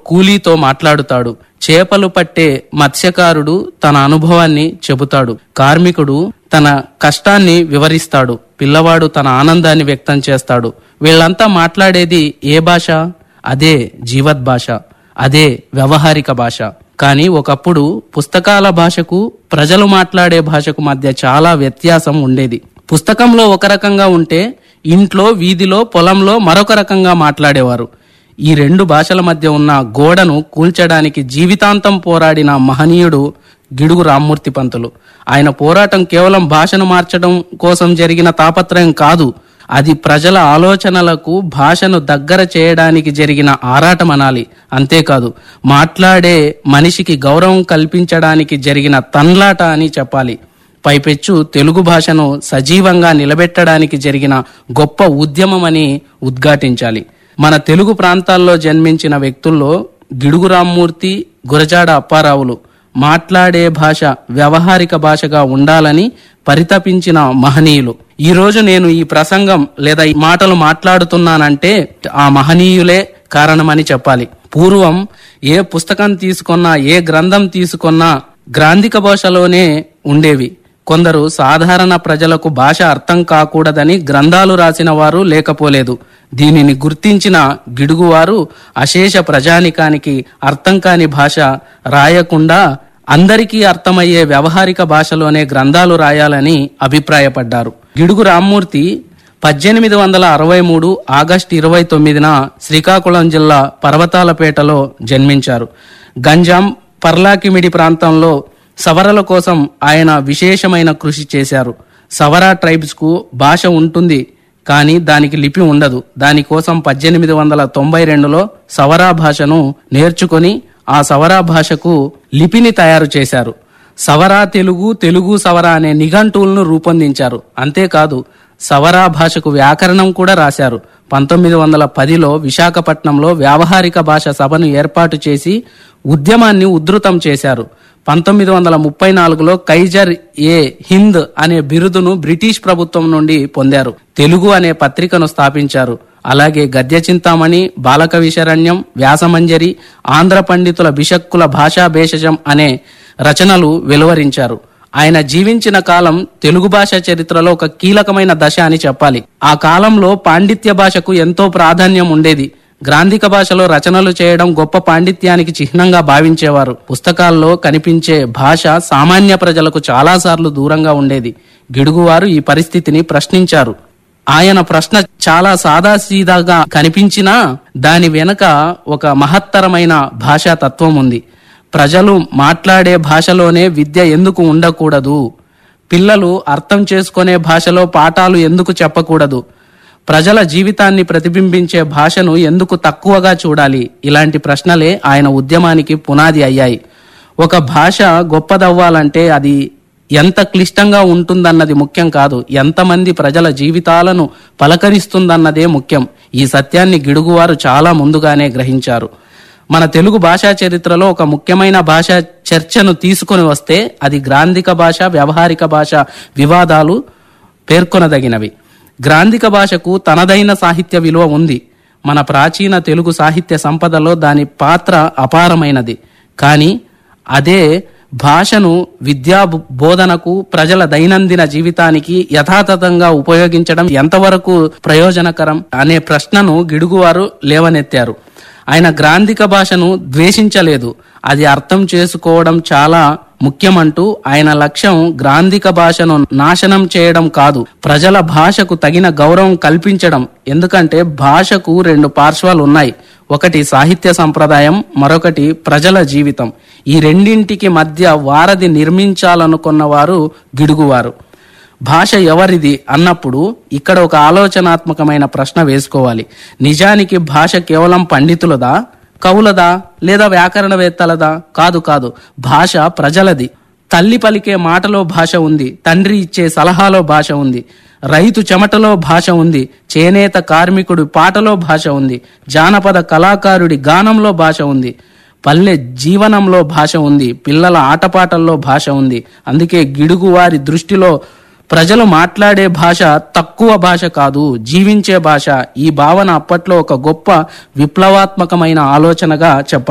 కూలీతో మాట్లాడుతాడు చేపలు పట్టే మత్స్యకారుడు తన అనుభవాన్ని చెబుతాడు కార్మికుడు తన కష్టాన్ని వివరిస్తాడు పిల్లవాడు తన ఆనందాన్ని వ్యక్తం చేస్తాడు వీళ్ళంతా మాట్లాడేది ఏ భాష అదే జీవద్భాష అదే వ్యవహారిక భాష కానీ ఒకప్పుడు పుస్తకాల భాషకు ప్రజలు మాట్లాడే భాషకు మధ్య చాలా వ్యత్యాసం ఉండేది పుస్తకంలో ఒక రకంగా ఉంటే ఇంట్లో వీధిలో పొలంలో మరొక రకంగా మాట్లాడేవారు ఈ రెండు భాషల మధ్య ఉన్న గోడను కూల్చడానికి జీవితాంతం పోరాడిన మహనీయుడు గిడుగు రామ్మూర్తి పంతులు ఆయన పోరాటం కేవలం భాషను మార్చడం కోసం జరిగిన తాపత్రయం కాదు అది ప్రజల ఆలోచనలకు భాషను దగ్గర చేయడానికి జరిగిన ఆరాటం అనాలి అంతేకాదు మాట్లాడే మనిషికి గౌరవం కల్పించడానికి జరిగిన తన్లాట అని చెప్పాలి పైపెచ్చు తెలుగు భాషను సజీవంగా నిలబెట్టడానికి జరిగిన గొప్ప ఉద్యమమని ఉద్ఘాటించాలి మన తెలుగు ప్రాంతాల్లో జన్మించిన వ్యక్తుల్లో గిడుగు రామ్మూర్తి గురజాడ అప్పారావులు మాట్లాడే భాష వ్యవహారిక భాషగా ఉండాలని పరితపించిన మహనీయులు ఈ రోజు నేను ఈ ప్రసంగం లేదా ఈ మాటలు మాట్లాడుతున్నానంటే ఆ మహనీయులే కారణమని చెప్పాలి పూర్వం ఏ పుస్తకం తీసుకున్నా ఏ గ్రంథం తీసుకున్నా గ్రాంధిక భాషలోనే ఉండేవి కొందరు సాధారణ ప్రజలకు భాష అర్థం కాకూడదని గ్రంథాలు రాసిన వారు లేకపోలేదు దీనిని గుర్తించిన గిడుగువారు అశేష ప్రజానికానికి అర్థం కాని భాష రాయకుండా అందరికీ అర్థమయ్యే వ్యవహారిక భాషలోనే గ్రంథాలు రాయాలని అభిప్రాయపడ్డారు గిడుగు రామ్మూర్తి పద్దెనిమిది వందల అరవై మూడు ఆగస్టు ఇరవై తొమ్మిదిన శ్రీకాకుళం జిల్లా పర్వతాలపేటలో జన్మించారు గంజాం పర్లాకిమిడి ప్రాంతంలో సవరల కోసం ఆయన విశేషమైన కృషి చేశారు సవరా ట్రైబ్స్ కు భాష ఉంటుంది కానీ దానికి లిపి ఉండదు దానికోసం పద్దెనిమిది వందల తొంభై రెండులో సవరా భాషను నేర్చుకొని ఆ సవరా భాషకు లిపిని తయారు చేశారు సవరా తెలుగు తెలుగు సవరా అనే నిఘంటువులను రూపొందించారు అంతేకాదు సవరా భాషకు వ్యాకరణం కూడా రాశారు పంతొమ్మిది వందల పదిలో విశాఖపట్నంలో వ్యావహారిక భాష సభను ఏర్పాటు చేసి ఉద్యమాన్ని ఉధృతం చేశారు పంతొమ్మిది వందల ముప్పై నాలుగులో కైజర్ ఏ హింద్ అనే బిరుదును బ్రిటిష్ ప్రభుత్వం నుండి పొందారు తెలుగు అనే పత్రికను స్థాపించారు అలాగే గద్య చింతామణి బాలకవి శరణ్యం వ్యాసమంజరి ఆంధ్ర పండితుల బిషక్కుల భాషా భేషజం అనే రచనలు వెలువరించారు ఆయన జీవించిన కాలం తెలుగు భాష చరిత్రలో ఒక కీలకమైన దశ అని చెప్పాలి ఆ కాలంలో పాండిత్య భాషకు ఎంతో ప్రాధాన్యం ఉండేది గ్రాంధిక భాషలో రచనలు చేయడం గొప్ప పాండిత్యానికి చిహ్నంగా భావించేవారు పుస్తకాల్లో కనిపించే భాష సామాన్య ప్రజలకు చాలాసార్లు దూరంగా ఉండేది గిడుగువారు ఈ పరిస్థితిని ప్రశ్నించారు ఆయన ప్రశ్న చాలా సాదాసీదాగా కనిపించినా దాని వెనుక ఒక మహత్తరమైన భాషా తత్వం ఉంది ప్రజలు మాట్లాడే భాషలోనే విద్య ఎందుకు ఉండకూడదు పిల్లలు అర్థం చేసుకునే భాషలో పాఠాలు ఎందుకు చెప్పకూడదు ప్రజల జీవితాన్ని ప్రతిబింబించే భాషను ఎందుకు తక్కువగా చూడాలి ఇలాంటి ప్రశ్నలే ఆయన ఉద్యమానికి పునాది అయ్యాయి ఒక భాష గొప్పదవ్వాలంటే అది ఎంత క్లిష్టంగా ఉంటుందన్నది ముఖ్యం కాదు ఎంతమంది ప్రజల జీవితాలను పలకరిస్తుందన్నదే ముఖ్యం ఈ సత్యాన్ని గిడుగువారు చాలా ముందుగానే గ్రహించారు మన తెలుగు భాషా చరిత్రలో ఒక ముఖ్యమైన భాష చర్చను తీసుకొని వస్తే అది గ్రాంధిక భాష వ్యవహారిక భాష వివాదాలు పేర్కొనదగినవి గ్రాంధిక భాషకు తనదైన సాహిత్య విలువ ఉంది మన ప్రాచీన తెలుగు సాహిత్య సంపదలో దాని పాత్ర అపారమైనది కానీ అదే భాషను విద్యా బోధనకు ప్రజల దైనందిన జీవితానికి యథాతథంగా ఉపయోగించడం ఎంతవరకు ప్రయోజనకరం అనే ప్రశ్నను గిడుగువారు లేవనెత్తారు ఆయన గ్రాంధిక భాషను ద్వేషించలేదు అది అర్థం చేసుకోవడం చాలా ముఖ్యమంటూ ఆయన లక్ష్యం గ్రాంధిక భాషను నాశనం చేయడం కాదు ప్రజల భాషకు తగిన గౌరవం కల్పించడం ఎందుకంటే భాషకు రెండు పార్శ్వాలు ఉన్నాయి ఒకటి సాహిత్య సంప్రదాయం మరొకటి ప్రజల జీవితం ఈ రెండింటికి మధ్య వారధి నిర్మించాలనుకున్న వారు గిడుగువారు భాష ఎవరిది అన్నప్పుడు ఇక్కడ ఒక ఆలోచనాత్మకమైన ప్రశ్న వేసుకోవాలి నిజానికి భాష కేవలం పండితులదా కవులదా లేదా వ్యాకరణవేత్తలదా కాదు కాదు భాష ప్రజలది తల్లి పలికే మాటలో భాష ఉంది తండ్రి ఇచ్చే సలహాలో భాష ఉంది రైతు చెమటలో భాష ఉంది చేనేత కార్మికుడి పాటలో భాష ఉంది జానపద కళాకారుడి గానంలో భాష ఉంది పల్లె జీవనంలో భాష ఉంది పిల్లల ఆటపాటల్లో భాష ఉంది అందుకే గిడుగు వారి దృష్టిలో ప్రజలు మాట్లాడే భాష తక్కువ భాష కాదు జీవించే భాష ఈ భావన అప్పట్లో ఒక గొప్ప విప్లవాత్మకమైన ఆలోచనగా చెప్పాలి